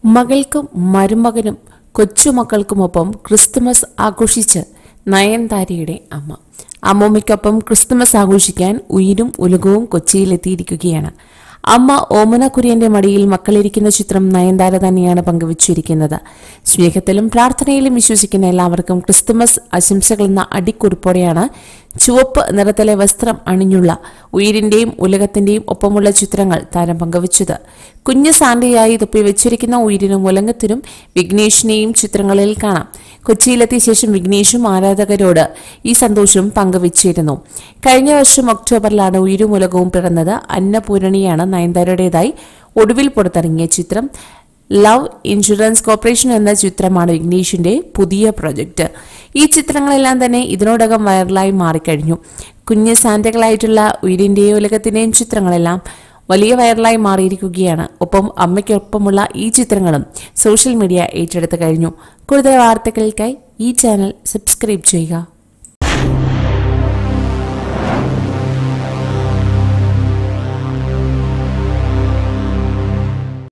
മകൾക്കും മരുമകനും കൊച്ചുമക്കൾക്കുമൊപ്പം ക്രിസ്തുമസ് ആഘോഷിച്ച് നയൻതാരയുടെ അമ്മ അമ്മൂമ്മയ്ക്കൊപ്പം ക്രിസ്തുമസ് ആഘോഷിക്കാൻ ഉയിരും ഉലകവും കൊച്ചിയിലെത്തിയിരിക്കുകയാണ് അമ്മ ഓമന കുര്യന്റെ മടിയിൽ മക്കളിരിക്കുന്ന ചിത്രം നയൻതാര തന്നെയാണ് പങ്കുവച്ചിരിക്കുന്നത് സ്നേഹത്തിലും പ്രാർത്ഥനയിലും വിശ്വസിക്കുന്ന എല്ലാവർക്കും ക്രിസ്തുമസ് ആശംസകളെന്ന അടിക്കുറിപ്പോടെയാണ് ചുവപ്പ് നിറത്തിലെ വസ്ത്രം അണിഞ്ഞുള്ള ഉയിരിന്റെയും ഉലകത്തിന്റെയും ഒപ്പമുള്ള ചിത്രങ്ങൾ താരം പങ്കുവച്ചത് കുഞ്ഞു സാന്റയായി തൊപ്പി വെച്ചിരിക്കുന്ന ഉയിരിനും ഉലകത്തിനും വിഘ്നേഷിനെയും ചിത്രങ്ങളിൽ കാണാം കൊച്ചിയിലെത്തിയ ശേഷം വിഘ്നേഷും ആരാധകരോട് ഈ സന്തോഷം പങ്കുവച്ചിരുന്നു കഴിഞ്ഞ വർഷം ഒക്ടോബറിലാണ് ഉയിരും ഉലകവും പിറന്നത് അന്നപൂരണിയാണ് നയൻതാരയുടേതായി ഒടുവിൽ പുറത്തിറങ്ങിയ ചിത്രം ലവ് ഇൻഷുറൻസ് കോർപ്പറേഷൻ എന്ന ചിത്രമാണ് വിഘ്നേഷിന്റെ പുതിയ പ്രൊജക്ട് ഈ ചിത്രങ്ങളെല്ലാം തന്നെ ഇതിനോടകം വൈറലായി മാറിക്കഴിഞ്ഞു കുഞ്ഞ് സാന്റകളായിട്ടുള്ള ഉയിരിന്റെയും ഉലകത്തിന്റെയും ചിത്രങ്ങളെല്ലാം വലിയ വൈറലായി മാറിയിരിക്കുകയാണ് ഒപ്പം അമ്മയ്ക്കൊപ്പമുള്ള ഈ ചിത്രങ്ങളും സോഷ്യൽ മീഡിയ ഏറ്റെടുത്ത് കഴിഞ്ഞു കൂടുതൽ വാർത്തകൾക്കായി ഈ ചാനൽ സബ്സ്ക്രൈബ് ചെയ്യുക